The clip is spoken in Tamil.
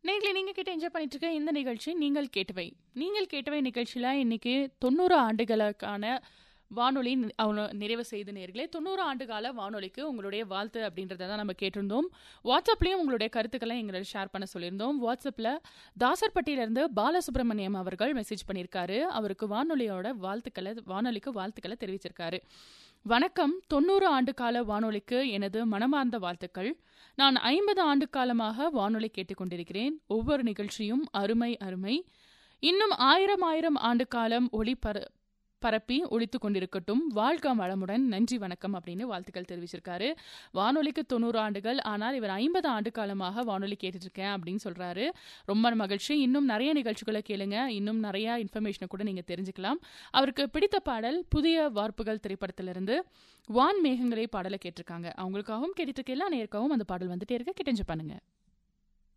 நேர்களை நீங்கள் கேட்டு என்ஜாய் பண்ணிட்டு இருக்க இந்த நிகழ்ச்சி நீங்கள் கேட்டவை நீங்கள் கேட்டவை நிகழ்ச்சியில் இன்னைக்கு தொண்ணூறு ஆண்டுகளுக்கான வானொலி நி- அவங்க நிறைவு செய்த நேர்களே தொண்ணூறு ஆண்டு கால வானொலிக்கு உங்களுடைய வாழ்த்து அப்படின்றத தான் நம்ம கேட்டிருந்தோம் வாட்ஸ்அப்லேயும் உங்களுடைய கருத்துக்களை எங்களோட ஷேர் பண்ண சொல்லியிருந்தோம் வாட்ஸ்அப்பில் தாசர்பட்டியிலேருந்து பாலசுப்ரமணியம் அவர்கள் மெசேஜ் பண்ணியிருக்காரு அவருக்கு வானொலியோட வாழ்த்துக்களை வானொலிக்கு வாழ்த்துக்களை தெரிவிச்சிருக்காரு வணக்கம் தொண்ணூறு ஆண்டு கால வானொலிக்கு எனது மனமார்ந்த வாழ்த்துக்கள் நான் ஐம்பது ஆண்டு காலமாக வானொலி கேட்டுக்கொண்டிருக்கிறேன் ஒவ்வொரு நிகழ்ச்சியும் அருமை அருமை இன்னும் ஆயிரம் ஆயிரம் ஆண்டு காலம் ஒளி பர பரப்பி ஒழித்து கொண்டிருக்கட்டும் வாழ்க வளமுடன் நன்றி வணக்கம் அப்படின்னு வாழ்த்துக்கள் தெரிவிச்சிருக்காரு வானொலிக்கு தொண்ணூறு ஆண்டுகள் ஆனால் இவர் ஐம்பது ஆண்டு காலமாக வானொலி கேட்டுட்டு இருக்கேன் அப்படின்னு சொல்றாரு ரொம்ப மகிழ்ச்சி இன்னும் நிறைய நிகழ்ச்சிகளை கேளுங்க இன்னும் நிறைய இன்ஃபர்மேஷனை கூட நீங்க தெரிஞ்சுக்கலாம் அவருக்கு பிடித்த பாடல் புதிய வார்ப்புகள் திரைப்படத்திலிருந்து வான் மேகங்களே பாடலை கேட்டிருக்காங்க அவங்களுக்காகவும் கேட்டுட்டு இருக்க எல்லா நேருக்காகவும் அந்த பாடல் வந்துட்டே இருக்க கிட்டஞ்சு பண்ணுங்க